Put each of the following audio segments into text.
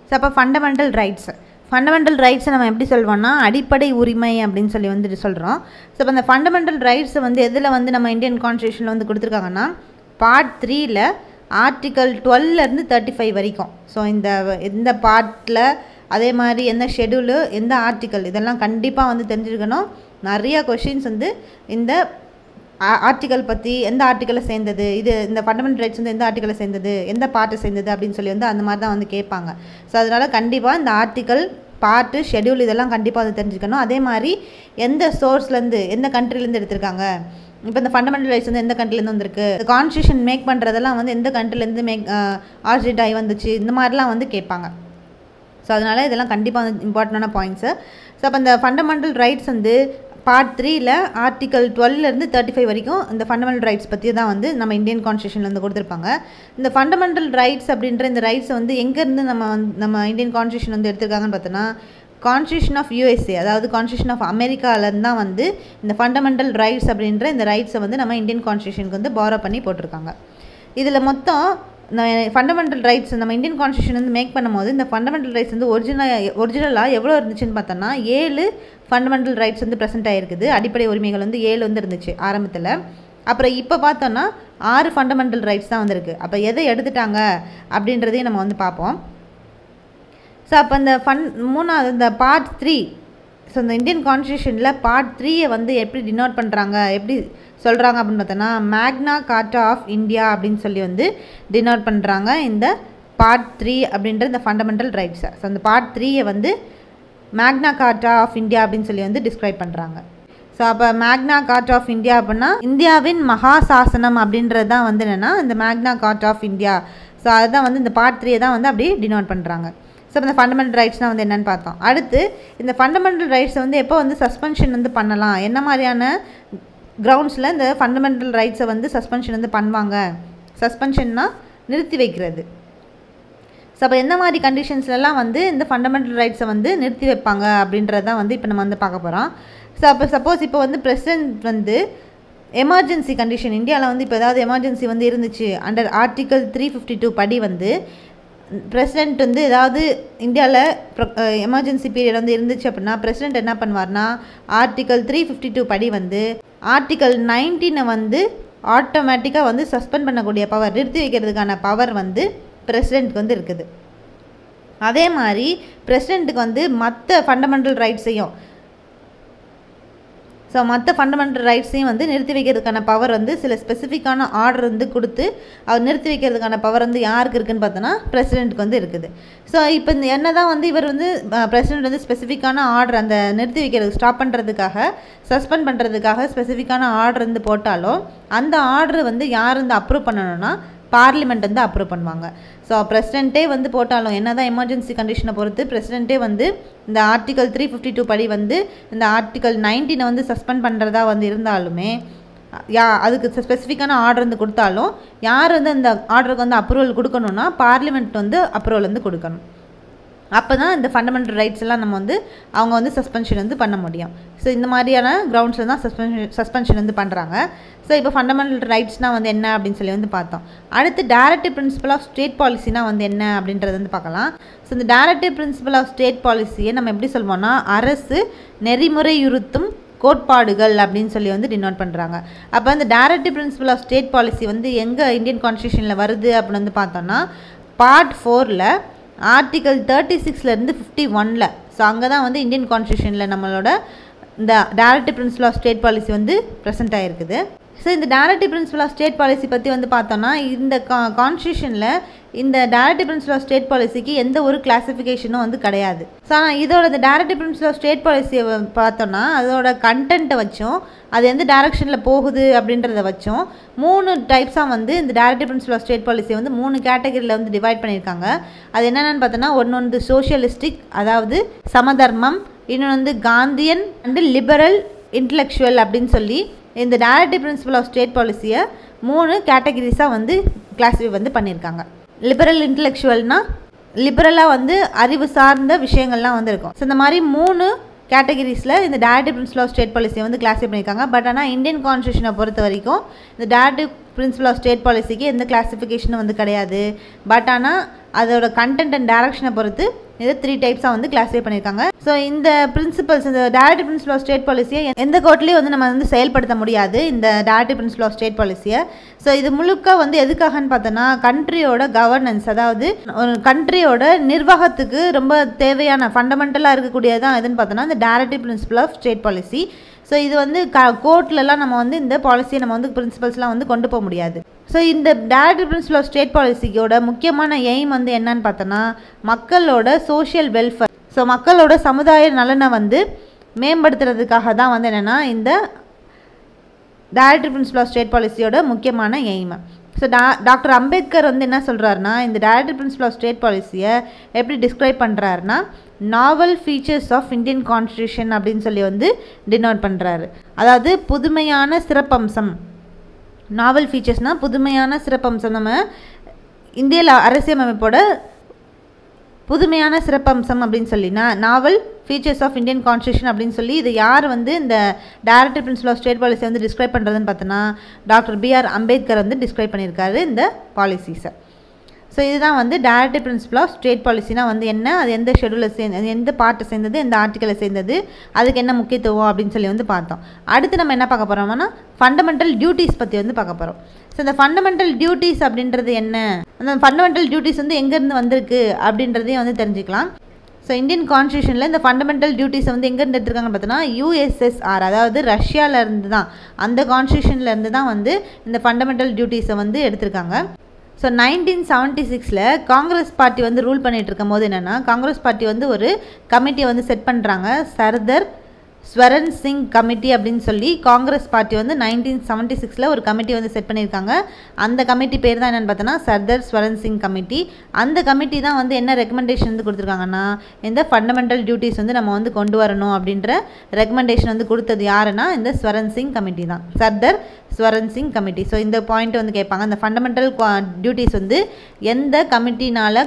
so அப்போ fundamental rights fundamental ரைட்ஸை நம்ம எப்படி சொல்வோம்னா அடிப்படை உரிமை அப்படின்னு சொல்லி வந்துட்டு சொல்கிறோம் ஸோ இப்போ அந்த ஃபண்டமெண்டல் ரைட்ஸை வந்து எதில் வந்து நம்ம இந்தியன் கான்ஸ்டியூஷனில் வந்து கொடுத்துருக்காங்கன்னா பார்ட் த்ரீல ஆர்டிக்கல் டுவெல்லேருந்து தேர்ட்டி ஃபைவ் வரைக்கும் ஸோ இந்த இந்த பார்ட்டில் அதே மாதிரி எந்த ஷெடியூலு எந்த ஆர்டிக்கல் இதெல்லாம் கண்டிப்பாக வந்து தெரிஞ்சிருக்கணும் நிறைய கொஷின்ஸ் வந்து இந்த ஆர்டிக்கல் பற்றி எந்த ஆர்டிக்கலை சேர்ந்தது இது இந்த ஃபண்டமெண்டல் ரைட்ஸ் வந்து எந்த ஆர்டிக்கலை சேர்ந்தது எந்த பார்ட்டை சேர்ந்தது அப்படின்னு சொல்லி வந்து அந்த மாதிரி தான் வந்து கேட்பாங்க ஸோ அதனால் கண்டிப்பாக இந்த ஆர்டிக்கல் பார்ட்டு ஷெடியூல் இதெல்லாம் கண்டிப்பாக வந்து தெரிஞ்சுக்கணும் அதே மாதிரி எந்த சோர்ஸ்லேருந்து எந்த கண்ட்ரிலேருந்து எடுத்திருக்காங்க இப்போ இந்த ஃபண்டமெண்டல் ரைட்ஸ் வந்து எந்த கண்ட்ரிலேருந்து வந்திருக்கு கான்ஸ்டியூஷன் மேக் பண்ணுறதெல்லாம் வந்து எந்த கண்ட்ரிலேருந்து மேக் ஆர்ஜிட் ஆகி வந்துச்சு இந்த மாதிரிலாம் வந்து கேட்பாங்க ஸோ அதனால் இதெல்லாம் கண்டிப்பாக வந்து இம்பார்ட்டண்டான பாயிண்ட்ஸு ஸோ அப்போ இந்த ஃபண்டமெண்டல் ரைட்ஸ் வந்து பார்ட் த்ரீல ஆர்டிக்கல் டுவெல்லேருந்து தேர்ட்டி ஃபைவ் வரைக்கும் இந்த ஃபண்டமெண்டல் ரைட்ஸ் பற்றி தான் வந்து நம்ம இந்தியன் கான்ஸ்டியூஷனில் வந்து கொடுத்துருப்பாங்க இந்த ஃபண்டமெண்டல் ரைட்ஸ் அப்படின்ற இந்த ரைட்ஸை வந்து எங்கேருந்து நம்ம வந்து நம்ம இந்தியன் கான்ஸ்டியூஷன் வந்து எடுத்திருக்காங்கன்னு பார்த்தோன்னா கான்ஸ்டியூஷன் ஆஃப் யூஎஸ்ஏ அதாவது கான்ஸ்டியூஷன் ஆஃப் அமெரிக்காவிலேருந்து தான் வந்து இந்த ஃபண்டமெண்டல் ரைட்ஸ் அப்படின்ற இந்த ரைட்ஸை வந்து நம்ம இந்தியன் கான்ஸ்டியூஷனுக்கு வந்து பாரோ பண்ணி போட்டிருக்காங்க இதில் மொத்தம் ஃபண்டமெண்டல் ரைட்ஸ் நம்ம இந்தியன் கான்ஸ்டியூஷன் வந்து மேக் பண்ணும்போது இந்த ஃபண்டமெண்டல் ரைட்ஸ் வந்து ஒரிஜினல் ஒரிஜினலாக எவ்வளோ இருந்துச்சுன்னு பார்த்தோன்னா ஏழு ஃபண்டமெண்டல் ரைட்ஸ் வந்து ப்ரெசென்ட் ஆகிருக்குது அடிப்படை உரிமைகள் வந்து ஏழு வந்து இருந்துச்சு ஆரம்பத்தில் அப்புறம் இப்போ பார்த்தோன்னா ஆறு ஃபண்டமெண்டல் ரைட்ஸ் தான் வந்திருக்கு அப்போ எதை எடுத்துட்டாங்க அப்படின்றதையும் நம்ம வந்து பார்ப்போம் ஸோ அப்போ இந்த ஃபன் மூணாவது இந்த பார்ட் த்ரீ ஸோ இந்த இந்தியன் கான்ஸ்டியூஷனில் பார்ட் த்ரீயை வந்து எப்படி டினோட் பண்ணுறாங்க எப்படி சொல்கிறாங்க அப்படின்னு பார்த்தோன்னா மேக்னா கார்ட்டா ஆஃப் இந்தியா அப்படின்னு சொல்லி வந்து டினோட் பண்ணுறாங்க இந்த பார்ட் த்ரீ அப்படின்ற இந்த ஃபண்டமெண்டல் ரைட்ஸை ஸோ அந்த பார்ட் த்ரீயை வந்து மேக்னா கார்ட்டா ஆஃப் இந்தியா அப்படின்னு சொல்லி வந்து டிஸ்கிரைப் பண்ணுறாங்க ஸோ அப்போ மேக்னா கார்ட் ஆஃப் இந்தியா அப்படின்னா இந்தியாவின் மகா சாசனம் அப்படின்றது தான் வந்து என்னென்னா இந்த மேக்னா கார்ட் ஆஃப் இந்தியா ஸோ அதுதான் வந்து இந்த பார்ட் த்ரீயை தான் வந்து அப்படி டினோட் பண்ணுறாங்க ஸோ இந்த ஃபண்டமெண்டல் ரைட்ஸ்னால் வந்து என்னென்னு பார்த்தோம் அடுத்து இந்த ஃபண்டமெண்டல் ரைட்ஸை வந்து எப்போ வந்து சஸ்பென்ஷன் வந்து பண்ணலாம் என்ன மாதிரியான கிரவுண்ட்ஸில் இந்த ஃபண்டமெண்டல் ரைட்ஸை வந்து சஸ்பென்ஷன் வந்து பண்ணுவாங்க சஸ்பென்ஷன்னா நிறுத்தி வைக்கிறது ஸோ அப்போ எந்த மாதிரி கண்டிஷன்ஸ்லலாம் வந்து இந்த ஃபண்டமெண்டல் ரைட்ஸை வந்து நிறுத்தி வைப்பாங்க அப்படின்றதான் வந்து இப்போ நம்ம வந்து பார்க்க போகிறோம் ஸோ அப்போ சப்போஸ் இப்போ வந்து பிரசிடென்ட் வந்து எமர்ஜென்சி கண்டிஷன் இந்தியாவில் வந்து இப்போ ஏதாவது எமர்ஜென்சி வந்து இருந்துச்சு under article three fifty two படி வந்து பிரசிடெண்ட் வந்து ஏதாவது இந்தியாவில் எமர்ஜென்சி பீரியட் வந்து இருந்துச்சு அப்படின்னா பிரசிடெண்ட் என்ன பண்ணுவார்னா ஆர்டிக்கல் த்ரீ ஃபிஃப்டி டூ படி வந்து ஆர்டிக்கல் நைன்டீனை வந்து ஆட்டோமேட்டிக்காக வந்து சஸ்பெண்ட் பண்ணக்கூடிய பவர் நிறுத்தி வைக்கிறதுக்கான பவர் வந்து பிரசிடெண்ட்க்கு வந்து இருக்குது அதே மாதிரி பிரசிடெண்ட்டுக்கு வந்து மற்ற ஃபண்டமெண்டல் ரைட்ஸையும் ஸோ மற்ற ஃபண்டமெண்டல் ரைட்ஸையும் வந்து நிறுத்தி வைக்கிறதுக்கான பவர் வந்து சில ஸ்பெசிஃபிக்கான ஆர்டர் வந்து கொடுத்து அவர் நிறுத்தி வைக்கிறதுக்கான பவர் வந்து யாருக்கு இருக்குன்னு பார்த்தோன்னா பிரசிடெண்ட்டுக்கு வந்து இருக்குது ஸோ இப்போ இந்த என்ன தான் வந்து இவர் வந்து பிரசிடெண்ட் வந்து ஸ்பெசிஃபிக்கான ஆர்டர் அந்த நிறுத்தி வைக்கிறது ஸ்டாப் பண்ணுறதுக்காக சஸ்பெண்ட் பண்ணுறதுக்காக ஸ்பெசிஃபிக்கான ஆர்டர் வந்து போட்டாலும் அந்த ஆர்டர் வந்து யார் வந்து அப்ரூவ் பண்ணணும்னா பார்லிமெண்ட் வந்து அப்ரூவ் பண்ணுவாங்க ஸோ பிரசிடெண்ட்டே வந்து போட்டாலும் என்ன தான் எமர்ஜென்சி கண்டிஷனை பொறுத்து பிரசிடெண்ட்டே வந்து இந்த ஆர்டிகல் த்ரீ ஃபிஃப்டி டூ படி வந்து இந்த ஆர்டிகல் நைன்டீனை வந்து சஸ்பெண்ட் பண்ணுறதா வந்து இருந்தாலுமே யா அதுக்கு ஸ்பெசிஃபிக்கான ஆர்டர் வந்து கொடுத்தாலும் யார் வந்து அந்த ஆர்டருக்கு வந்து அப்ரூவல் கொடுக்கணும்னா பார்லிமெண்ட் வந்து அப்ரூவல் வந்து கொடுக்கணும் அப்போ தான் இந்த ஃபண்டமெண்டல் ரைட்ஸ் எல்லாம் நம்ம வந்து அவங்க வந்து சஸ்பென்ஷன் வந்து பண்ண முடியும் ஸோ இந்த மாதிரியான கிரவுண்ட்ஸில் தான் சஸ்பென்ஷன் சஸ்பென்ஷன் வந்து பண்ணுறாங்க ஸோ இப்போ ஃபண்டமெண்டல் ரைட்ஸ்னால் வந்து என்ன அப்படின்னு சொல்லி வந்து பார்த்தோம் அடுத்து டேரக்டிவ் பிரின்சிபல் ஆஃப் ஸ்டேட் பாலிசினா வந்து என்ன அப்படின்றது வந்து பார்க்கலாம் ஸோ இந்த டேரக்டிவ் பிரின்சிபல் ஆஃப் ஸ்டேட் பாலிசியை நம்ம எப்படி சொல்வோம்னா அரசு நெறிமுறையுறுத்தும் கோட்பாடுகள் அப்படின்னு சொல்லி வந்து டினோட் பண்ணுறாங்க அப்போ இந்த directive principle of state policy வந்து எங்கே இந்தியன் கான்ஸ்டியூஷனில் வருது அப்படின்னு வந்து பார்த்தோம்னா பார்ட் ஃபோரில் ஆர்டிகல் தேர்ட்டி சிக்ஸ்லேருந்து ஃபிஃப்டி ஒனில் ஸோ அங்கே தான் வந்து இந்தியன் கான்ஸ்டியூஷனில் நம்மளோட இந்த directive principle of state policy வந்து ப்ரெசென்ட் ஆகிருக்குது ஸோ இந்த directive principle of state policy பற்றி வந்து பார்த்தோன்னா இந்த கா கான்ஸ்டியூஷனில் இந்த டேரக்டிவ் பிரின்சிபல் ஆஃப் ஸ்டேட் பாலிசிக்கு எந்த ஒரு கிளாஸிஃபிகேஷனும் வந்து கிடையாது ஸோ ஆனால் இதோட இந்த டேரக்டிவ் பிரின்சிபல் ஆஃப் ஸ்டேட் பாலிசியை பார்த்தோன்னா அதோட கண்டென்ட்டை வச்சும் அது எந்த டேரக்ஷனில் போகுது அப்படின்றத வச்சும் மூணு டைப்ஸாக வந்து இந்த டேரக்டிவ் பிரின்சிபல் ஆஃப் ஸ்டேட் பாலிசியை வந்து மூணு கேட்டகரியில் வந்து டிவைட் பண்ணியிருக்காங்க அது என்னென்னு பார்த்தோன்னா ஒன்று வந்து சோஷியலிஸ்டிக் அதாவது சமதர்மம் இன்னொன்று வந்து காந்தியன் அண்டு லிபரல் இன்டலெக்சுவல் அப்படின்னு சொல்லி இந்த டேரக்டிவ் பிரின்சிபல் ஆஃப் ஸ்டேட் பாலிசியை மூணு கேட்டகரிஸாக வந்து கிளாஸிஃபை வந்து பண்ணியிருக்காங்க லிபரல் இன்டலெக்சுவல்னால் லிபரலாக வந்து அறிவு சார்ந்த விஷயங்கள்லாம் வந்து இருக்கும் ஸோ இந்த மாதிரி மூணு கேட்டகரிஸில் இந்த டேரக்டிவ் பிரின்சிபல் ஆஃப் ஸ்டேட் பாலிசியை வந்து கிளாஸிஃபை பண்ணியிருக்காங்க பட் ஆனால் இந்தியன் கான்ஸ்டியூஷனை பொறுத்த வரைக்கும் இந்த டேரக்டிவ் பிரின்சிபல் ஆஃப் ஸ்டேட் பாலிசிக்கு எந்த கிளாஸிஃபிகேஷனும் வந்து கிடையாது பட் ஆனால் அதோட கண்டென்ட் அண்ட் டேரக்ஷனை பொறுத்து இது த்ரீ டைப்ஸாக வந்து கிளாஸிஃபை பண்ணியிருக்காங்க ஸோ இந்த பிரின்சிபல்ஸ் இந்த டேரக்டிவ் பிரின்சிபல் ஆஃப் ஸ்டேட் பாலிசியை எந்த கோர்ட்லேயும் வந்து நம்ம வந்து செயல்படுத்த முடியாது இந்த டேரக்டிவ் பிரின்சிபல் ஆஃப் ஸ்டேட் பாலிசியை ஸோ இது முழுக்க வந்து எதுக்காகன்னு பார்த்தோன்னா கண்ட்ரியோட கவர்னன்ஸ் அதாவது ஒரு கண்ட்ரியோட நிர்வாகத்துக்கு ரொம்ப தேவையான ஃபண்டமெண்டலாக இருக்கக்கூடியதான் எதுன்னு பார்த்தோன்னா இந்த directive principle of state policy so இது வந்து க கோர்ட்லலாம் நம்ம வந்து இந்த பாலிசியை நம்ம வந்து பிரின்சிபல்ஸ்லாம் வந்து கொண்டு போக முடியாது ஸோ இந்த டேரக்டிவ் பிரின்சிபல் ஆஃப் ஸ்டேட் பாலிசிக்கோட முக்கியமான எய்ம் வந்து என்னன்னு பார்த்தோன்னா மக்களோட சோஷியல் வெல்ஃபேர் ஸோ மக்களோட சமுதாய நலனை வந்து மேம்படுத்துறதுக்காக தான் வந்து என்னென்னா இந்த டேரக்டிவ் பிரின்சிபல் ஆஃப் ஸ்டேட் பாலிசியோட முக்கியமான எய்ம் ஸோ டா டாக்டர் அம்பேத்கர் வந்து என்ன சொல்கிறாருன்னா இந்த டேரக்டிவ் பிரின்சிபல் ஆஃப் ஸ்டேட் பாலிசியை எப்படி டிஸ்கிரைப் பண்ணுறாருன்னா novel features of Indian constitution அப்படின்னு சொல்லி வந்து டினோட் பண்ணுறாரு அதாவது புதுமையான சிறப்பம்சம் நாவல் ஃபீச்சர்ஸ்னால் புதுமையான சிறப்பம்சம் நம்ம இந்திய அரசியலமைப்போட புதுமையான சிறப்பம்சம் அப்படின்னு சொல்லினா novel features of Indian constitution அப்படின்னு சொல்லி இது யார் வந்து இந்த director principle of state policy வந்து டிஸ்கிரைப் பண்ணுறதுன்னு பார்த்தோன்னா டாக்டர் பிஆர் அம்பேத்கர் வந்து டிஸ்கிரைப் பண்ணியிருக்காரு இந்த பாலிசிஸை ஸோ இதுதான் வந்து டேரக்டிவ் பிரின்சிபல் ஆஃப் ஸ்டேட் பாலிசினா வந்து என்ன அது எந்த ஷெடியூலில் சேர்ந்து எந்த பார்ட்டை சேர்ந்தது எந்த ஆர்டிக்கலை சேர்ந்தது அதுக்கு என்ன முக்கியத்துவம் அப்படின்னு சொல்லி வந்து பார்த்தோம் அடுத்து நம்ம என்ன பார்க்க போகிறோம்னா ஃபண்டமெண்டல் டியூட்டிஸ் பற்றி வந்து பார்க்க போகிறோம் ஸோ இந்த ஃபண்டமெண்டல் டியூட்டிஸ் அப்படின்றது என்ன அந்த ஃபண்டமெண்டல் டியூட்டிஸ் வந்து எங்கேருந்து வந்திருக்கு அப்படின்றதையும் வந்து தெரிஞ்சுக்கலாம் ஸோ இந்தியன் கான்ஸ்டியூஷனில் இந்த ஃபண்டமெண்டல் டியூட்டிஸை வந்து எங்கேருந்து எடுத்துருக்காங்கன்னு பார்த்தோன்னா யூஎஸ்எஸ்ஆர் அதாவது ரஷ்யாவிலேருந்து தான் அந்த கான்ஸ்டியூஷன்லேருந்து தான் வந்து இந்த ஃபண்டமெண்டல் டியூட்டிஸை வந்து எடுத்திருக்காங்க ஸோ நைன்டீன் செவன்ட்டி சிக்ஸில் காங்கிரஸ் பார்ட்டி வந்து ரூல் பண்ணிகிட்டு இருக்கும் போது என்னென்னா காங்கிரஸ் பார்ட்டி வந்து ஒரு கமிட்டியை வந்து செட் பண்ணுறாங்க சர்தர் ஸ்வரன் சிங் கமிட்டி அப்படின்னு சொல்லி காங்கிரஸ் பார்ட்டி வந்து நைன்டீன் செவன்ட்டி சிக்ஸில் ஒரு கமிட்டி வந்து செட் பண்ணியிருக்காங்க அந்த கமிட்டி பேர் தான் என்னென்னு பார்த்தோன்னா சர்தர் ஸ்வரன் சிங் கமிட்டி அந்த கமிட்டி தான் வந்து என்ன ரெக்கமெண்டேஷன் வந்து கொடுத்துருக்காங்கன்னா இந்த ஃபண்டமெண்டல் டியூட்டிஸ் வந்து நம்ம வந்து கொண்டு வரணும் அப்படின்ற ரெக்கமெண்டேஷன் வந்து கொடுத்தது யாருன்னா இந்த ஸ்வரன் சிங் கமிட்டி தான் சர்தர் ஸ்வரன் சிங் கமிட்டி ஸோ இந்த பாயிண்ட் வந்து கேட்பாங்க இந்த ஃபண்டமெண்டல் டியூட்டிஸ் வந்து எந்த கமிட்டினால்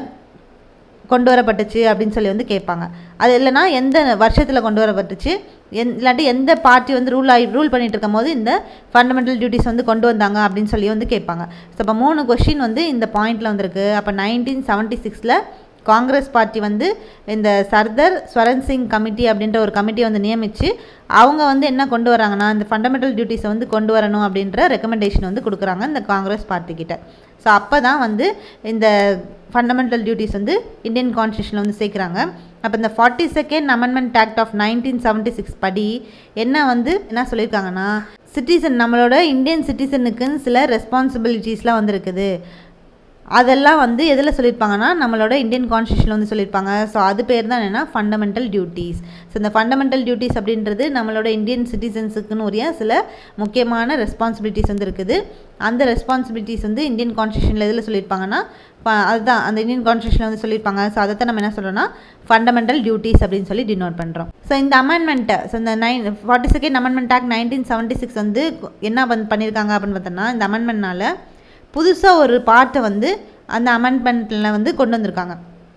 கொண்டு வரப்பட்டுச்சு அப்படின்னு சொல்லி வந்து கேட்பாங்க அது இல்லைனா எந்த வருஷத்தில் கொண்டு வரப்பட்டுச்சு எந் இல்லாட்டி எந்த பார்ட்டி வந்து ரூல் ஆகி ரூல் பண்ணிட்டு இருக்கும் போது இந்த ஃபண்டமெண்டல் டியூட்டிஸ் வந்து கொண்டு வந்தாங்க அப்படின்னு சொல்லி வந்து கேட்பாங்க ஸோ இப்போ மூணு கொஷின் வந்து இந்த பாயிண்டில் வந்திருக்கு அப்போ நைன்டீன் செவன்ட்டி சிக்ஸில் காங்கிரஸ் பார்ட்டி வந்து இந்த சர்தர் ஸ்வரன் சிங் கமிட்டி அப்படின்ற ஒரு கமிட்டியை வந்து நியமித்து அவங்க வந்து என்ன கொண்டு வராங்கன்னா இந்த ஃபண்டமெண்டல் டியூட்டிஸை வந்து கொண்டு வரணும் அப்படின்ற ரெக்கமெண்டேஷன் வந்து கொடுக்குறாங்க இந்த காங்கிரஸ் பார்ட்டி கிட்ட ஸோ அப்போ தான் வந்து இந்த ஃபண்டமெண்டல் டியூட்டிஸ் வந்து இந்தியன் கான்ஸ்டியூஷனில் வந்து சேர்க்குறாங்க அப்போ இந்த forty second amendment act of nineteen seventy six படி என்ன வந்து என்ன சொல்லியிருக்காங்கன்னா சிட்டிசன் நம்மளோட இந்தியன் சிட்டிசனுக்குன்னு சில ரெஸ்பான்சிபிலிட்டிஸ்லாம் வந்து இருக்குது அதெல்லாம் வந்து எதில் சொல்லியிருப்பாங்கன்னா நம்மளோட இந்தியன் கான்ஸ்டியூஷனில் வந்து சொல்லியிருப்பாங்க ஸோ அது பேர் தான் என்னென்னா ஃபண்டமெண்டல் டியூட்டிஸ் ஸோ இந்த ஃபண்டமெண்டல் டியூட்டிஸ் அப்படின்றது நம்மளோட இந்தியன் சிட்டிசன்ஸுக்குன்னு உரிய சில முக்கியமான ரெஸ்பான்சிபிலிட்டிஸ் வந்து இருக்குது அந்த ரெஸ்பான்சிபிலிட்டிஸ் வந்து இந்தியன் கான்ஸ்டியூஷனில் எதில் சொல்லியிருப்பாங்கன்னா அதுதான் அந்த இந்தியன் கான்ஸ்டியூஷனில் வந்து சொல்லியிருப்பாங்க ஸோ அதை தான் நம்ம என்ன சொல்கிறோம்னா ஃபண்டமெண்டல் டியூட்டிஸ் அப்படின்னு சொல்லி டினோட் பண்ணுறோம் ஸோ இந்த அமெண்ட்மெண்ட்டை ஸோ இந்த nine forty second amendment act nineteen seventy six வந்து என்ன வந்து பண்ணியிருக்காங்க அப்படின்னு பார்த்தோன்னா இந்த அமெண்ட்மெண்ட்னால புதுசாக ஒரு பார்ட்டை வந்து அந்த அமெண்ட்மெண்ட்டில் வந்து கொண்டு வந்திருக்காங்க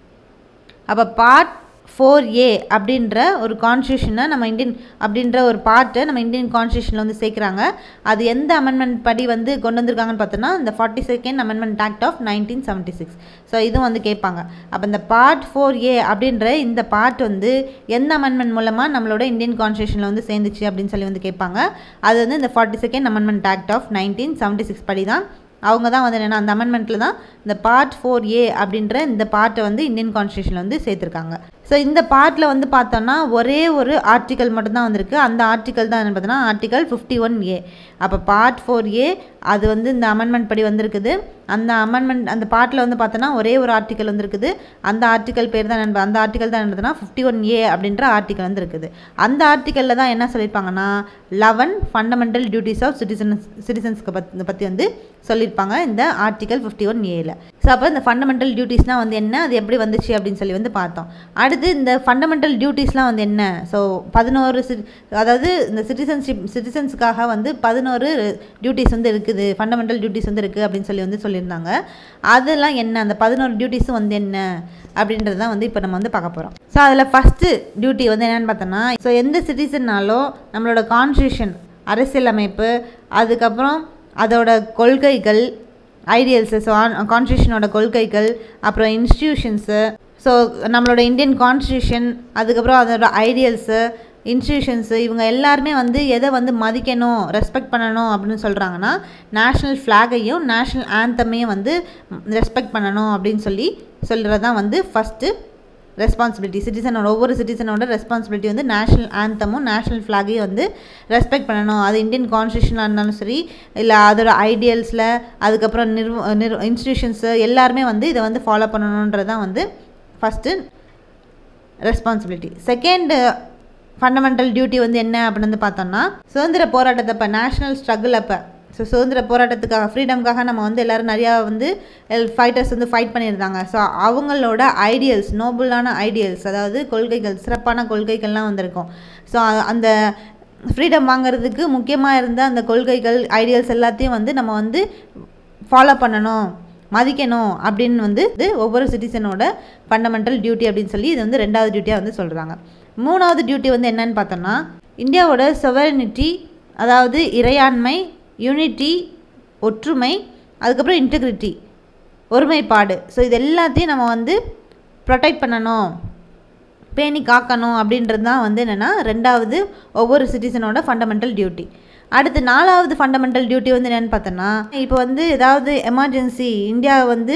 அப்போ பார்ட் ஃபோர் ஏ அப்படின்ற ஒரு கான்ஸ்டியூஷனை நம்ம இந்தியன் அப்படின்ற ஒரு பார்ட்டை நம்ம இந்தியன் கான்ஸ்டியூஷனில் வந்து சேர்க்குறாங்க அது எந்த அமெண்ட்மெண்ட் படி வந்து கொண்டு வந்திருக்காங்கன்னு பார்த்தோன்னா இந்த forty second amendment act of nineteen seventy six so இதுவும் வந்து கேட்பாங்க அப்போ இந்த பார்ட் ஃபோர் ஏ அப்படின்ற இந்த பார்ட் வந்து எந்த அமெண்ட்மெண்ட் மூலமாக நம்மளோட இந்தியன் கான்ஸ்டியூஷனில் வந்து சேர்ந்துச்சு அப்படின்னு சொல்லி வந்து கேட்பாங்க அது வந்து இந்த forty second amendment act of nineteen seventy six படி தான் அவங்க தான் வந்து என்னென்னா அந்த அமெண்ட்மெண்ட்டில் தான் இந்த பார்ட் ஃபோர் ஏ அப்படின்ற இந்த பார்ட்டை வந்து இந்தியன் கான்ஸ்டியூஷனில் வந்து சேர்த்துருக்காங்க ஸோ இந்த பார்ட்டில் வந்து பார்த்தோன்னா ஒரே ஒரு ஆர்டிக்கல் மட்டும்தான் வந்திருக்கு அந்த ஆர்டிக்கல் தான் என்ன பார்த்தோன்னா ஆர்டிக்கல் ஃபிஃப்டி ஒன் ஏ அப்போ பார்ட் ஃபோர் ஏ அது வந்து இந்த அமெண்ட்மெண்ட் படி வந்திருக்குது அந்த அமெண்ட்மெண்ட் அந்த பார்ட்டில் வந்து பார்த்தோன்னா ஒரே ஒரு ஆர்டிக்கல் வந்திருக்குது அந்த ஆர்டிக்கல் பேர் தான் என்ன அந்த ஆர்டிக்கல் தான் என்னதுன்னா ஃபிஃப்டி ஒன் ஏ அப்படின்ற ஆர்டிக்கல் வந்து இருக்குது அந்த ஆர்டிக்கலில் தான் என்ன சொல்லியிருப்பாங்கன்னா eleven fundamental duties of citizens சிட்டிசன்ஸ்க்கு பத் பற்றி வந்து சொல்லியிருப்பாங்க இந்த ஆர்டிக்கல் ஃபிஃப்டி ஒன் ஏல ஸோ அப்போ இந்த ஃபண்டமெண்டல் டியூட்டிஸ்னால் வந்து என்ன அது எப்படி வந்துச்சு அப்படின்னு சொல்லி வந்து பார்த்தோம் அடுத்து இந்த ஃபண்டமெண்டல் டியூட்டிஸ்லாம் வந்து என்ன ஸோ பதினோரு சி அதாவது இந்த சிட்டிசன்ஷிப் சிட்டிசன்ஸுக்காக வந்து பதினோரு டியூட்டிஸ் வந்து இருக்குது இருக்குது ஃபண்டமெண்டல் டியூட்டிஸ் வந்து இருக்குது அப்படின்னு சொல்லி வந்து சொல்லியிருந்தாங்க அதெல்லாம் என்ன அந்த பதினோரு டியூட்டிஸும் வந்து என்ன அப்படின்றது தான் வந்து இப்போ நம்ம வந்து பார்க்க போகிறோம் ஸோ அதில் ஃபஸ்ட்டு டியூட்டி வந்து என்னென்னு பார்த்தோன்னா ஸோ எந்த சிட்டிசன்னாலும் நம்மளோட கான்ஸ்டியூஷன் அரசியலமைப்பு அதுக்கப்புறம் அதோட கொள்கைகள் ஐடியல்ஸு ஸோ கான்ஸ்டியூஷனோட கொள்கைகள் அப்புறம் இன்ஸ்டியூஷன்ஸு ஸோ நம்மளோட இந்தியன் கான்ஸ்டியூஷன் அதுக்கப்புறம் அதோட ஐடியல்ஸு இன்ஸ்டியூஷன்ஸு இவங்க எல்லாருமே வந்து எதை வந்து மதிக்கணும் ரெஸ்பெக்ட் பண்ணணும் அப்படின்னு சொல்கிறாங்கன்னா நேஷ்னல் ஃப்ளாகையும் நேஷ்னல் ஆந்தமையும் வந்து ரெஸ்பெக்ட் பண்ணணும் அப்படின்னு சொல்லி சொல்கிறது தான் வந்து ஃபஸ்ட்டு ரெஸ்பான்சிபிலிட்டி சிட்டிசனோட ஒவ்வொரு சிட்டிசனோட ரெஸ்பான்சிபிலிட்டி வந்து நேஷ்னல் ஆந்தமும் நேஷ்னல் ஃப்ளாகையும் வந்து ரெஸ்பெக்ட் பண்ணணும் அது இந்தியன் கான்ஸ்டியூஷனாக இருந்தாலும் சரி இல்லை அதோட ஐடியல்ஸில் அதுக்கப்புறம் நிர்வ நிர் இன்ஸ்டியூஷன்ஸு எல்லாருமே வந்து இதை வந்து ஃபாலோ பண்ணணுன்றது தான் வந்து first responsibility second fundamental duty வந்து என்ன அப்படின்னு வந்து பார்த்தோம்னா சுதந்திர போராட்டத்தை இப்போ நேஷ்னல் ஸ்ட்ரகிள் அப்போ ஸோ சுதந்திர போராட்டத்துக்காக ஃப்ரீடம்காக நம்ம வந்து எல்லோரும் நிறையா வந்து ஃபைட்டர்ஸ் வந்து ஃபைட் பண்ணியிருந்தாங்க ஸோ அவங்களோட ஐடியல்ஸ் நோபலான ஐடியல்ஸ் அதாவது கொள்கைகள் சிறப்பான கொள்கைகள்லாம் வந்திருக்கும் ஸோ அந்த ஃப்ரீடம் வாங்குறதுக்கு முக்கியமாக இருந்த அந்த கொள்கைகள் ஐடியல்ஸ் எல்லாத்தையும் வந்து நம்ம வந்து ஃபாலோ பண்ணணும் மதிக்கணும் அப்படின்னு வந்து இது ஒவ்வொரு சிட்டிசனோட ஃபண்டமெண்டல் டியூட்டி அப்படின்னு சொல்லி இது வந்து ரெண்டாவது டியூட்டியாக வந்து சொல்கிறாங்க மூணாவது டியூட்டி வந்து என்னன்னு பார்த்தோன்னா இந்தியாவோட சொவரனிட்டி அதாவது இறையாண்மை யூனிட்டி ஒற்றுமை அதுக்கப்புறம் இன்டெகிரிட்டி ஒருமைப்பாடு ஸோ இது எல்லாத்தையும் நம்ம வந்து ப்ரொடெக்ட் பண்ணணும் பேணி காக்கணும் அப்படின்றது தான் வந்து என்னென்னா ரெண்டாவது ஒவ்வொரு சிட்டிசனோட ஃபண்டமெண்டல் டியூட்டி அடுத்து நாலாவது ஃபண்டமெண்டல் டியூட்டி வந்து என்னென்னு பார்த்தோன்னா இப்போ வந்து ஏதாவது எமர்ஜென்சி இந்தியா வந்து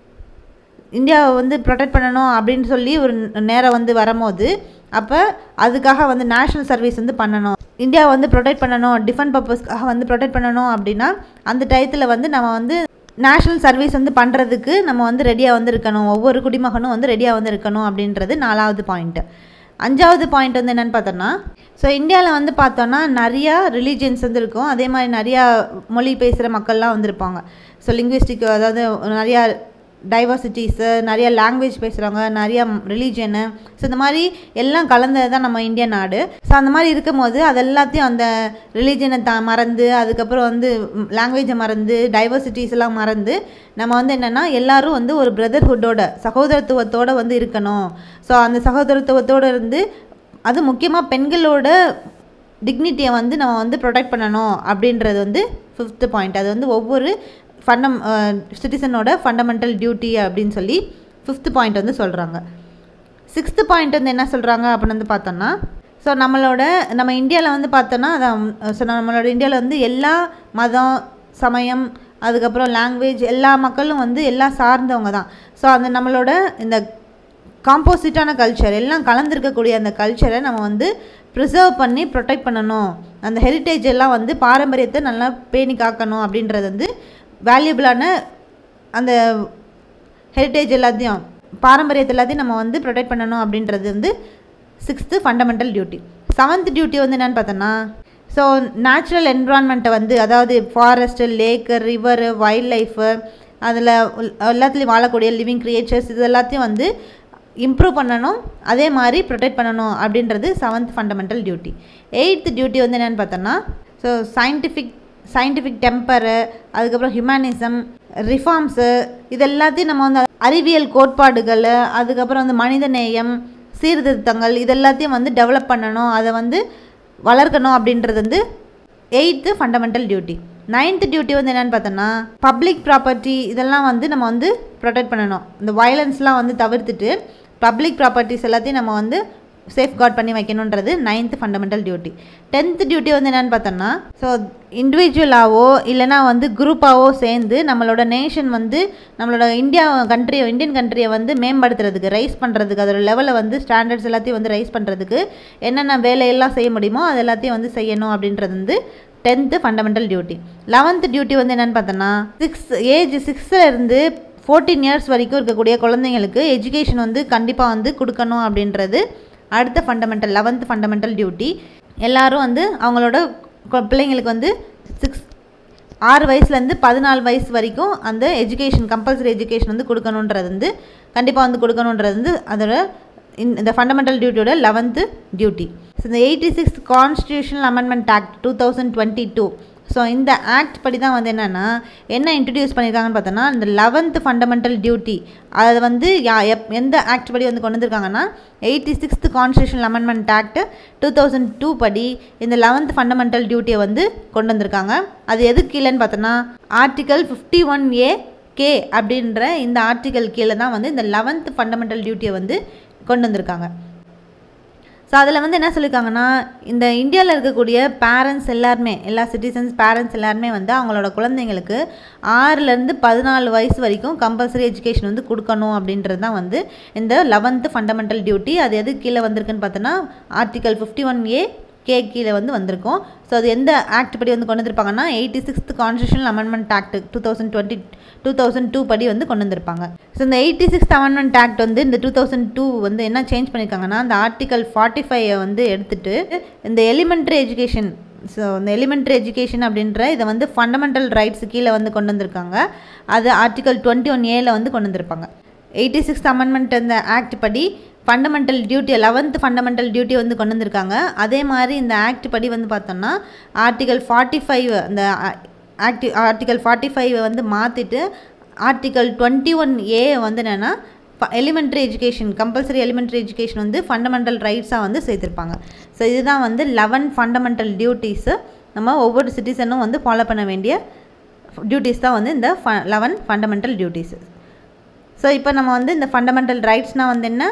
இந்தியாவை வந்து ப்ரொடெக்ட் பண்ணணும் அப்படின்னு சொல்லி ஒரு நேரம் வந்து வரும்போது அப்போ அதுக்காக வந்து நேஷ்னல் சர்வீஸ் வந்து பண்ணணும் இந்தியா வந்து ப்ரொடெக்ட் பண்ணணும் டிஃபெண்ட் பர்பஸ்க்காக வந்து ப்ரொடெக்ட் பண்ணணும் அப்படின்னா அந்த டயத்தில் வந்து நம்ம வந்து நேஷ்னல் சர்வீஸ் வந்து பண்ணுறதுக்கு நம்ம வந்து ரெடியாக வந்து இருக்கணும் ஒவ்வொரு குடிமகனும் வந்து ரெடியாக வந்து இருக்கணும் அப்படின்றது நாலாவது பாயிண்ட்டு அஞ்சாவது பாயிண்ட் வந்து என்னென்னு பார்த்தோன்னா ஸோ இந்தியாவில் வந்து பார்த்தோன்னா நிறையா ரிலீஜியன்ஸ் வந்து இருக்கும் அதே மாதிரி நிறையா மொழி பேசுகிற மக்கள்லாம் வந்திருப்பாங்க ஸோ லிங்குவிஸ்டிக் அதாவது நிறையா டைவர்சிட்டிஸு நிறைய லாங்குவேஜ் பேசுகிறவங்க நிறைய ரிலீஜனு ஸோ இந்த மாதிரி எல்லாம் கலந்தது தான் நம்ம இந்திய நாடு ஸோ அந்த மாதிரி இருக்கும்போது அது எல்லாத்தையும் அந்த ரிலீஜனை த மறந்து அதுக்கப்புறம் வந்து லாங்குவேஜை மறந்து டைவர்சிட்டிஸ் எல்லாம் மறந்து நம்ம வந்து என்னென்னா எல்லோரும் வந்து ஒரு பிரதர்ஹுட்டோட சகோதரத்துவத்தோடு வந்து இருக்கணும் ஸோ அந்த சகோதரத்துவத்தோடு இருந்து அது முக்கியமாக பெண்களோட டிக்னிட்டியை வந்து நம்ம வந்து ப்ரொடெக்ட் பண்ணணும் அப்படின்றது வந்து ஃபிஃப்த்து பாயிண்ட் அது வந்து ஒவ்வொரு ஃபண்டம் சிட்டிசனோட ஃபண்டமெண்டல் டியூட்டி அப்படின்னு சொல்லி ஃபிஃப்த்து பாயிண்ட் வந்து சொல்கிறாங்க சிக்ஸ்த்து பாயிண்ட் வந்து என்ன சொல்கிறாங்க அப்படின்னு வந்து பார்த்தோன்னா ஸோ நம்மளோட நம்ம இந்தியாவில் வந்து பார்த்தோன்னா அதான் ஸோ நம்மளோட இந்தியாவில் வந்து எல்லா மதம் சமயம் அதுக்கப்புறம் லாங்குவேஜ் எல்லா மக்களும் வந்து எல்லாம் சார்ந்தவங்க தான் ஸோ அந்த நம்மளோட இந்த காம்போசிட்டான கல்ச்சர் எல்லாம் கலந்துருக்கக்கூடிய அந்த கல்ச்சரை நம்ம வந்து ப்ரிசர்வ் பண்ணி ப்ரொடெக்ட் பண்ணணும் அந்த ஹெரிட்டேஜ் எல்லாம் வந்து பாரம்பரியத்தை நல்லா பேணி காக்கணும் அப்படின்றது வந்து வேல்யூபிளான அந்த ஹெரிட்டேஜ் எல்லாத்தையும் பாரம்பரியத்தை எல்லாத்தையும் நம்ம வந்து ப்ரொடெக்ட் பண்ணணும் அப்படின்றது வந்து sixth fundamental duty seventh duty வந்து என்னென்னு பார்த்தோன்னா ஸோ நேச்சுரல் என்விரான்மெண்ட்டை வந்து அதாவது forest lake river wildlife அதில் எல்லாத்துலேயும் வாழக்கூடிய லிவிங் கிரியேச்சர்ஸ் இது எல்லாத்தையும் வந்து இம்ப்ரூவ் பண்ணணும் அதே மாதிரி ப்ரொடெக்ட் பண்ணணும் அப்படின்றது seventh fundamental duty eighth duty வந்து என்னென்னு பார்த்தோன்னா ஸோ சயின்டிஃபிக் சயின்டிஃபிக் டெம்பரு அதுக்கப்புறம் ஹியூமனிசம் ரிஃபார்ம்ஸு இது எல்லாத்தையும் நம்ம வந்து அறிவியல் கோட்பாடுகள் அதுக்கப்புறம் வந்து மனித நேயம் சீர்திருத்தங்கள் இது எல்லாத்தையும் வந்து டெவலப் பண்ணணும் அதை வந்து வளர்க்கணும் அப்படின்றது வந்து eighth fundamental duty ninth duty வந்து என்னென்னு பார்த்தோன்னா பப்ளிக் ப்ராப்பர்ட்டி இதெல்லாம் வந்து நம்ம வந்து ப்ரொடெக்ட் பண்ணணும் இந்த வயலன்ஸ்லாம் வந்து தவிர்த்துட்டு பப்ளிக் ப்ராப்பர்ட்டிஸ் எல்லாத்தையும் நம்ம வந்து சேஃப்கார்ட் பண்ணி வைக்கணுன்றது ninth fundamental duty tenth duty வந்து என்னென்னு பார்த்தோம்னா ஸோ இண்டிவிஜுவலாகவோ இல்லைனா வந்து குரூப்பாகவோ சேர்ந்து நம்மளோட நேஷன் வந்து நம்மளோட இந்தியா கண்ட்ரியை இந்தியன் கண்ட்ரியை வந்து மேம்படுத்துறதுக்கு ரைஸ் பண்ணுறதுக்கு அதோட லெவலை வந்து ஸ்டாண்டர்ட்ஸ் எல்லாத்தையும் வந்து ரைஸ் பண்ணுறதுக்கு என்னென்ன வேலையெல்லாம் செய்ய முடியுமோ அது எல்லாத்தையும் வந்து செய்யணும் அப்படின்றது வந்து tenth fundamental duty eleventh duty வந்து என்னென்னு பார்த்தோன்னா சிக்ஸ் ஏஜ் சிக்ஸில் இருந்து ஃபோர்டீன் இயர்ஸ் வரைக்கும் இருக்கக்கூடிய குழந்தைங்களுக்கு எஜுகேஷன் வந்து கண்டிப்பாக வந்து கொடுக்கணும் அப்படின்றது அடுத்த ஃபண்டமெண்டல் லெவன்த் ஃபண்டமெண்டல் டியூட்டி எல்லாரும் வந்து அவங்களோட பிள்ளைங்களுக்கு வந்து சிக்ஸ் ஆறு வயசுலேருந்து பதினாலு வயசு வரைக்கும் அந்த எஜுகேஷன் கம்பல்சரி எஜுகேஷன் வந்து கொடுக்கணுன்றது வந்து கண்டிப்பாக வந்து கொடுக்கணுன்றது வந்து அதோட இந்த ஃபண்டமெண்டல் டியூட்டியோட லெவன்த்து டியூட்டி ஸோ இந்த eighty six constitutional amendment act two thousand twenty two so இந்த ஆக்ட் படி தான் வந்து என்னென்னா என்ன இன்ட்ரடியூஸ் பண்ணியிருக்காங்கன்னு பார்த்தோன்னா இந்த லெவன்த் ஃபண்டமெண்டல் டியூட்டி அது வந்து யா எப் எந்த ஆக்ட் படி வந்து கொண்டு வந்திருக்காங்கன்னா eighty sixth constitution amendment act two thousand two படி இந்த லெவன்த் ஃபண்டமெண்டல் டியூட்டியை வந்து கொண்டு வந்திருக்காங்க அது எது கீழேன்னு பார்த்தோன்னா article fifty one A K அப்படின்ற இந்த ஆர்டிகல் கீழே தான் வந்து இந்த லெவன்த் ஃபண்டமெண்டல் டியூட்டியை வந்து கொண்டு வந்திருக்காங்க ஸோ அதில் வந்து என்ன சொல்லியிருக்காங்கன்னா இந்த இந்தியாவில் இருக்கக்கூடிய பேரண்ட்ஸ் எல்லாருமே எல்லா சிட்டிசன்ஸ் பேரண்ட்ஸ் எல்லாருமே வந்து அவங்களோட குழந்தைங்களுக்கு ஆறுலேருந்து பதினாலு வயசு வரைக்கும் கம்பல்சரி எஜுகேஷன் வந்து கொடுக்கணும் அப்படின்றது தான் வந்து இந்த லெவன்த்து ஃபண்டமெண்டல் டியூட்டி அது எது கீழே வந்திருக்குன்னு பார்த்தோன்னா article fifty one A K கீழே வந்து வந்திருக்கும் ஸோ அது எந்த ஆக்ட் படி வந்து கொண்டு வந்திருப்பாங்கன்னா eighty sixth constitutional amendment act two thousand twenty two thousand two படி வந்து கொண்டு வந்திருப்பாங்க ஸோ இந்த எயிட்டி சிக்ஸ்த் அமெண்ட்மெண்ட் ஆக்ட் வந்து இந்த டூ தௌசண்ட் டூ வந்து என்ன சேஞ்ச் பண்ணியிருக்காங்கன்னா அந்த ஆர்டிகல் ஃபார்ட்டி ஃபைவ் வந்து எடுத்துட்டு இந்த எலிமெண்ட்ரி எஜுகேஷன் ஸோ இந்த எலிமெண்ட்ரி எஜுகேஷன் அப்படின்ற இதை வந்து ஃபண்டமெண்டல் ரைட்ஸ் கீழே வந்து கொண்டு வந்திருக்காங்க அது ஆர்டிகல் டுவெண்ட்டி ஒன் ஏல வந்து கொண்டு வந்திருப்பாங்க எயிட்டி சிக்ஸ்த் அமெண்ட்மெண்ட் இந்த ஆக்ட் படி fundamental duty eleventh fundamental duty வந்து கொண்டு வந்திருக்காங்க அதே மாதிரி இந்த ஆக்ட் படி வந்து பார்த்தோம்னா ஆர்டிகல் ஃபார்ட்டி ஃபைவ் அந்த ஆக்டி ஆர்டிகல் ஃபார்ட்டி ஃபைவ் வந்து மாற்றிட்டு ஆர்டிகல் டுவெண்ட்டி ஒன் ஏ வந்து என்னென்னா elementary education compulsory elementary education வந்து ஃபண்டமெண்டல் ரைட்ஸாக வந்து சேர்த்துருப்பாங்க ஸோ இதுதான் வந்து லெவன் ஃபண்டமெண்டல் டியூட்டிஸு நம்ம ஒவ்வொரு சிட்டிசனும் வந்து ஃபாலோ பண்ண வேண்டிய டியூட்டிஸ் தான் வந்து இந்த ஃப லெவன் ஃபண்டமெண்டல் டியூட்டிஸு ஸோ இப்போ நம்ம வந்து இந்த ஃபண்டமெண்டல் ரைட்ஸ்னால் வந்து என்ன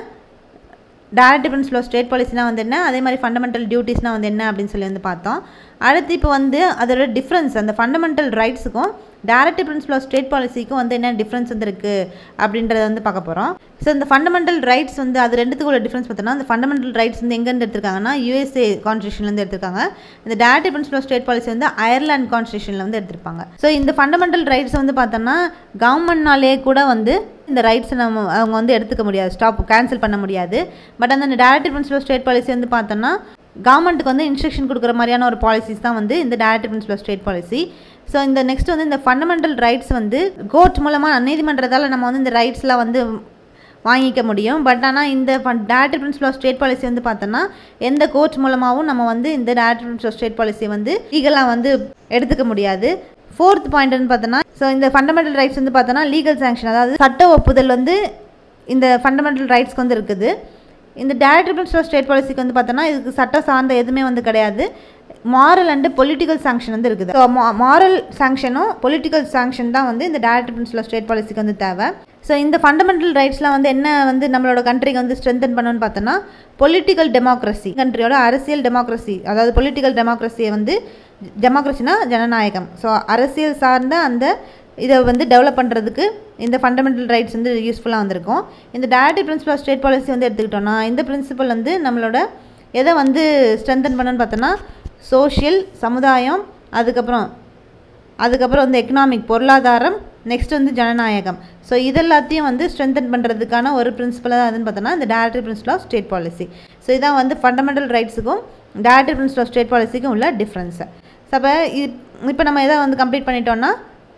டேரக்ட் பிரின்சிபல் ஆஃப் ஸ்டேட் பாலிசினா வந்து என்ன அதே மாதிரி ஃபண்டமெண்டல் டியூட்டிஸ்னால் வந்து என்ன அப்படின்னு சொல்லி வந்து பார்த்தோம் அடுத்து இப்போ வந்து அதோட டிஃப்ரென்ஸ் அந்த ஃபண்டமெண்டல் ரைட்ஸுக்கும் டேரக்ட் பிரின்சிபல் ஆஃப் ஸ்டேட் பாலிசிக்கும் வந்து என்ன டிஃப்ரென்ஸ் வந்து இருக்குது அப்படின்றத வந்து பார்க்க போகிறோம் ஸோ இந்த ஃபண்டமெண்டல் ரைட்ஸ் வந்து அது ரெண்டுத்துக்குள்ள டிஃப்ரென்ஸ் பார்த்தோன்னா அந்த ஃபண்டமெண்டல் ரைட்ஸ் வந்து எங்கேருந்து எடுத்திருக்காங்கன்னா யூஎஸ்ஏ கான்ஸ்டியூஷன்லேருந்து எடுத்திருக்காங்க இந்த direct principle of state policy வந்து அயர்லாந்து கான்ஸ்டியூஷனில் வந்து எடுத்திருப்பாங்க ஸோ இந்த ஃபண்டமெண்டல் ரைட்ஸ் வந்து பார்த்தோன்னா கவர்மெண்ட்னாலே கூட வந்து இந்த ரைட்ஸை நம்ம அவங்க வந்து எடுத்துக்க முடியாது ஸ்டாப் கேன்சல் பண்ண முடியாது பட் அந்த direct principle of state policy வந்து பார்த்தோன்னா கவர்மெண்ட்டுக்கு வந்து இன்ஸ்ட்ரக்ஷன் கொடுக்குற மாதிரியான ஒரு பாலிசிஸ் தான் வந்து இந்த direct principle of state policy so இந்த நெக்ஸ்ட் வந்து இந்த ஃபண்டமெண்டல் ரைட்ஸ் வந்து கோர்ட் மூலமாக நீதிமன்றத்தால் நம்ம வந்து இந்த ரைட்ஸ்லாம் வந்து வாங்கிக்க முடியும் பட் ஆனால் இந்த direct principle of state policy வந்து பார்த்தோன்னா எந்த கோர்ட் மூலமாகவும் நம்ம வந்து இந்த direct principle of state policy வந்து லீகலாக வந்து எடுத்துக்க முடியாது ஃபோர்த் பாயிண்ட்னு பார்த்தோன்னா ஸோ இந்த ஃபண்டமெண்டல் ரைட்ஸ் வந்து பார்த்தோன்னா லீகல் சாங்ஷன் அதாவது சட்ட ஒப்புதல் வந்து இந்த ஃபண்டமெண்டல் ரைட்ஸ்க்கு வந்து இருக்குது இந்த டேரக்ட் பிரின்சிபல் ஆஃப் ஸ்டேட் பாலிசிக்கு வந்து பார்த்தோன்னா இதுக்கு சட்ட சார்ந்த எதுவுமே வந்து கிடையாது மாரல் அண்டு பொலிட்டிக்கல் சாங்ஷன் வந்து இருக்குது ஸோ மாரல் சாங்ஷனும் பொலிட்டிக்கல் சாங்ஷன் தான் வந்து இந்த டேரக்ட் பிரின்சிபல் ஆஃப் ஸ்டேட் பாலிசிக்கு வந்து தேவை ஸோ இந்த ஃபண்டமெண்டல் ரைட்ஸ்லாம் வந்து என்ன வந்து நம்மளோட கண்ட்ரிக்கு வந்து ஸ்ட்ரென்தன் பண்ணணும்னு பார்த்தோன்னா பொலிட்டிக்கல் டெமோக்ரஸி கண்ட்ரியோட அரசியல் டெமோக்ரஸி அதாவது பொலிட்டிக்கல் டெமோக்ரஸியை வந்து டெமோக்ரஸினா ஜனநாயகம் ஸோ அரசியல் சார்ந்த அந்த இதை வந்து டெவலப் பண்ணுறதுக்கு இந்த ஃபண்டமெண்டல் ரைட்ஸ் வந்து யூஸ்ஃபுல்லாக வந்திருக்கும் இந்த direct principle of state policy வந்து எடுத்துக்கிட்டோம்னா இந்த பிரின்சிபல் வந்து நம்மளோட எதை வந்து ஸ்ட்ரென்தன் பண்ணணும்னு பார்த்தோன்னா சோஷியல் சமுதாயம் அதுக்கப்புறம் அதுக்கப்புறம் வந்து எக்கனாமிக் பொருளாதாரம் நெக்ஸ்ட் வந்து ஜனநாயகம் ஸோ இதெல்லாத்தையும் வந்து ஸ்ட்ரென்தன் பண்ணுறதுக்கான ஒரு பிரின்சிபலாக அதுன்னு பார்த்தோன்னா இந்த direct principle of state policy so இதான் வந்து ஃபண்டமெண்டல் ரைட்ஸுக்கும் டேரக்ட் பிரின்சிபல் ஆஃப் ஸ்டேட் பாலிசிக்கும் உள்ள டிஃப்ரென்ஸு ஸோ அப்போ இப்போ நம்ம எதை வந்து கம்ப்ளீட் பண்ணிட்டோம்னா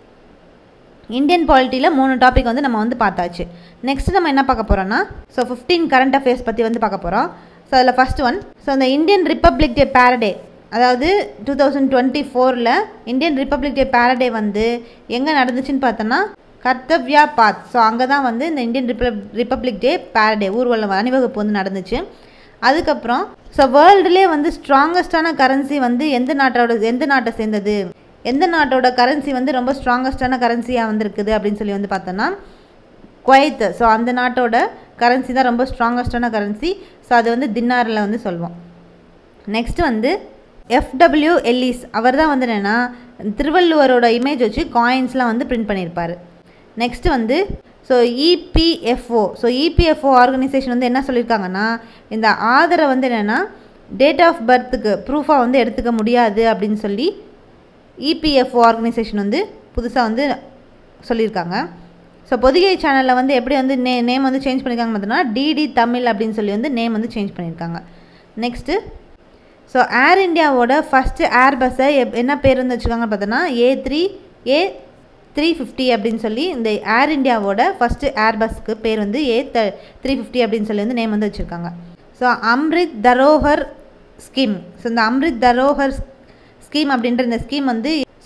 இந்தியன் பாலிட்டியில் மூணு டாபிக் வந்து நம்ம வந்து பார்த்தாச்சு நெக்ஸ்ட் நம்ம என்ன பார்க்க போகிறோம்னா ஸோ ஃபிஃப்டீன் கரண்ட் அஃபேர்ஸ் பற்றி வந்து பார்க்க போகிறோம் ஸோ அதில் ஃபஸ்ட் ஒன் ஸோ இந்த இந்தியன் ரிப்பப்ளிக் டே பேரடே அதாவது டூ தௌசண்ட் டுவெண்ட்டி ஃபோரில் இந்தியன் ரிப்பப்ளிக் டே பேரடே வந்து எங்கே நடந்துச்சுன்னு பார்த்தோன்னா கர்த்தவ்யா பாத் ஸோ அங்கே தான் வந்து இந்த இந்தியன் ரிப்பப் ரிப்பப்ளிக் டே பேரடே ஊர்வலம் அணிவகுப்பு வந்து நடந்துச்சு அதுக்கப்புறம் ஸோ வேர்ல்டுலேயே வந்து ஸ்ட்ராங்கஸ்டான கரன்சி வந்து எந்த நாட்டோட எந்த நாட்டை சேர்ந்தது எந்த நாட்டோட கரன்சி வந்து ரொம்ப ஸ்ட்ராங்கஸ்டான கரன்சியாக வந்திருக்குது அப்படின்னு சொல்லி வந்து பார்த்தோன்னா குவைத் ஸோ அந்த நாட்டோட கரன்சி தான் ரொம்ப ஸ்ட்ராங்கஸ்டான கரன்சி ஸோ அது வந்து தின்னாரில் வந்து சொல்வோம் நெக்ஸ்ட் வந்து எஃப்டபிள்யூ எல்லிஸ் அவர் தான் வந்து என்னென்னா திருவள்ளுவரோட இமேஜ் வச்சு காயின்ஸ்லாம் வந்து பிரிண்ட் பண்ணியிருப்பார் நெக்ஸ்ட் வந்து so EPFO so EPFO organisation வந்து என்ன சொல்லியிருக்காங்கன்னா இந்த ஆதரை வந்து என்னென்னா டேட் ஆஃப் பர்த்துக்கு ப்ரூஃபாக வந்து எடுத்துக்க முடியாது அப்படின்னு சொல்லி இபிஎஃப்ஓ ஆர்கனைசேஷன் வந்து புதுசாக வந்து சொல்லியிருக்காங்க ஸோ பொதிகை சேனலில் வந்து எப்படி வந்து நே நேம் வந்து சேஞ்ச் பண்ணியிருக்காங்க பார்த்தோன்னா டிடி தமிழ் அப்படின்னு சொல்லி வந்து நேம் வந்து சேஞ்ச் பண்ணியிருக்காங்க நெக்ஸ்ட்டு ஸோ ஏர் இந்தியாவோட ஃபஸ்ட்டு ஏர் பஸ்ஸை எப் என்ன பேர் வந்து வச்சுருக்காங்க பார்த்தோன்னா A three A three fifty அப்படின்னு சொல்லி இந்த ஏர் இந்தியாவோட ஃபஸ்ட்டு ஏர் பஸ்க்கு பேர் வந்து ஏ த த்ரீ ஃபிஃப்டி அப்படின்னு சொல்லி வந்து நேம் வந்து வச்சுருக்காங்க so Amrit Dharohar scheme so இந்த அம்ரித் தரோஹர் ஸ்கீம் அப்படின்ற இந்த ஸ்கீம் வந்து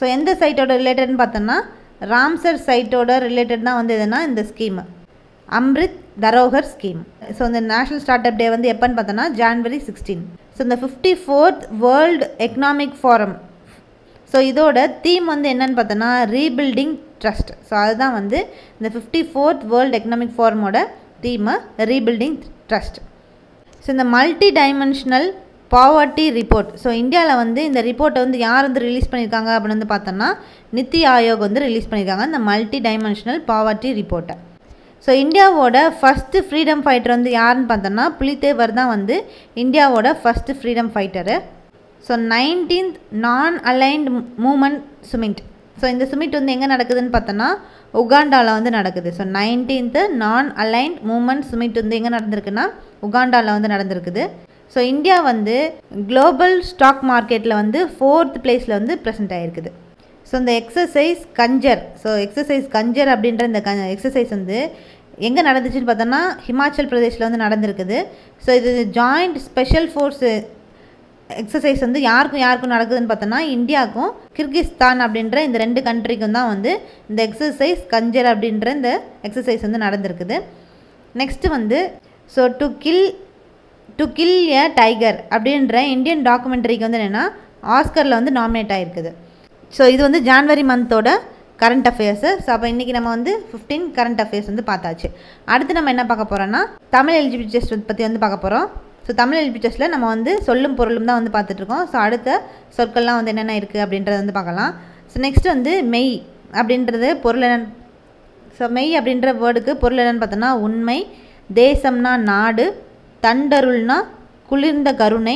ஸோ எந்த சைட்டோட ரிலேட்டட்னு பார்த்தோன்னா ராம்சர் சைட்டோட ரிலேட்டட் தான் வந்து எதுனா இந்த scheme Amrit Dharohar scheme so இந்த நேஷ்னல் ஸ்டார்ட் அப் டே வந்து எப்போன்னு பார்த்தோன்னா ஜான்வரி சிக்ஸ்டீன் ஸோ இந்த fifty fourth world economic forum so இதோட தீம் வந்து என்னன்னு பார்த்தோன்னா ரீபில்டிங் ட்ரஸ்ட் ஸோ அதுதான் வந்து இந்த ஃபிஃப்டி ஃபோர்த் வேர்ல்டு எக்கனாமிக் ஃபாரமோட தீமை ரீபில்டிங் ட்ரஸ்ட் ஸோ இந்த multi dimensional poverty report so இந்தியாவில் வந்து இந்த ரிப்போர்ட்டை வந்து யார் வந்து ரிலீஸ் பண்ணியிருக்காங்க அப்படின்னு வந்து பார்த்தோன்னா நித்தி ஆயோக் வந்து ரிலீஸ் பண்ணியிருக்காங்க இந்த மல்டி டைமென்ஷனல் பாவர்ட்டி ரிப்போர்ட்டை ஸோ இந்தியாவோட ஃபஸ்ட்டு ஃப்ரீடம் ஃபைட்டர் வந்து யாருன்னு பார்த்தோன்னா புலித்தேவர் தான் வந்து இந்தியாவோட first freedom fighter so nineteenth non aligned movement summit so இந்த சுமிட் வந்து எங்கே நடக்குதுன்னு பார்த்தோன்னா உகாண்டாவில் வந்து நடக்குது so nineteenth non aligned movement summit வந்து எங்கே நடந்திருக்குன்னா உகாண்டாவில் வந்து நடந்திருக்குது ஸோ இந்தியா வந்து குளோபல் ஸ்டாக் மார்க்கெட்டில் வந்து ஃபோர்த் பிளேஸில் வந்து ப்ரெசென்ட் ஆகிருக்குது ஸோ இந்த exercise Khanjar so exercise Kanjar அப்படின்ற இந்த க எக்ஸசைஸ் வந்து எங்கே நடந்துச்சுன்னு பார்த்தோன்னா ஹிமாச்சல் பிரதேஷில் வந்து நடந்திருக்குது ஸோ இது ஜாயிண்ட் ஸ்பெஷல் ஃபோர்ஸ் எக்ஸசைஸ் வந்து யாருக்கும் யாருக்கும் நடக்குதுன்னு பார்த்தோன்னா இந்தியாவுக்கும் கிர்கிஸ்தான் அப்படின்ற இந்த ரெண்டு கண்ட்ரிக்கும் தான் வந்து இந்த எக்ஸசைஸ் கஞ்சர் அப்படின்ற இந்த எக்ஸசைஸ் வந்து நடந்திருக்குது நெக்ஸ்ட்டு வந்து ஸோ டு கில் டு கில் எ டைகர் அப்படின்ற இந்தியன் டாக்குமெண்ட்ரிக்கு வந்து என்னென்னா ஆஸ்கரில் வந்து நாமினேட் ஆகிருக்குது ஸோ இது வந்து ஜான்வரி மந்தோட கரண்ட் அஃபேர்ஸு ஸோ அப்போ இன்றைக்கி நம்ம வந்து ஃபிஃப்டீன் கரண்ட் அஃபேர்ஸ் வந்து பார்த்தாச்சு அடுத்து நம்ம என்ன பார்க்க போகிறோன்னா தமிழ் எலிஜிபிலிட்டி டெஸ்ட் பற்றி வந்து பார்க்க போகிறோம் ஸோ தமிழ் எலிஜிபிலிட்டி டெஸ்ட்டில் நம்ம வந்து சொல்லும் பொருளும் தான் வந்து பார்த்துட்ருக்கோம் ஸோ அடுத்த சொற்கள்லாம் வந்து என்னென்ன இருக்குது அப்படின்றத வந்து பார்க்கலாம் ஸோ நெக்ஸ்ட் வந்து மெய் அப்படின்றது பொருள் என்னன்னு ஸோ மெய் அப்படின்ற வேர்டுக்கு பொருள் என்னன்னு பார்த்தோன்னா உண்மை தேசம்னா நாடு தண்டருள்னா குளிர்ந்த கருணை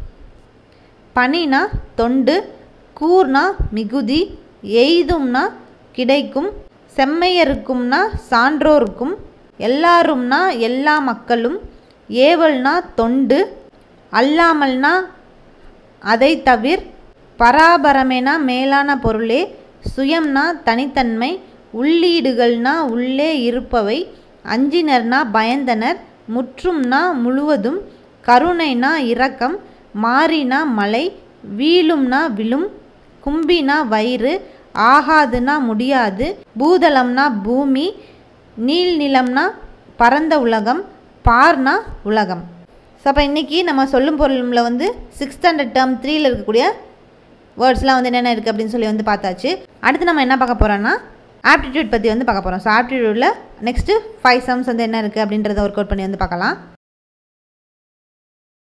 பனினா தொண்டு கூர்னா மிகுதி எய்தும்னா கிடைக்கும் செம்மையருக்கும்னா சான்றோருக்கும் எல்லாரும்னா எல்லா மக்களும் ஏவல்னா தொண்டு அல்லாமல்னா அதை தவிர் பராபரமேனா மேலான பொருளே சுயம்னா தனித்தன்மை உள்ளீடுகள்னா உள்ளே இருப்பவை அஞ்சினர்னா பயந்தனர் முற்றும்னா முழுவதும் கருணைனா இரக்கம் மாறினா மலை வீழும்னா விழும் கும்பினா வயிறு ஆகாதுன்னா முடியாது பூதளம்னா பூமி நீள்நிலம்னா பரந்த உலகம் பார்னா உலகம் ஸோ அப்போ இன்றைக்கி நம்ம சொல்லும் பொருளில் வந்து சிக்ஸ்த் ஸ்டாண்டர்ட் டேர்ம் த்ரீயில் இருக்கக்கூடிய வேர்ட்ஸ்லாம் வந்து என்னென்ன இருக்குது அப்படின்னு சொல்லி வந்து பார்த்தாச்சு அடுத்து நம்ம என்ன பார்க்க போகிறோன்னா ஆப்டிடியூட் பற்றி வந்து பார்க்க போகிறோம் ஸோ ஆப்டிடியூடில் நெக்ஸ்ட்டு ஃபைவ் சம்ஸ் வந்து என்ன இருக்குது அப்படின்றத ஒர்க் அவுட் பண்ணி வந்து பார்க்கலாம்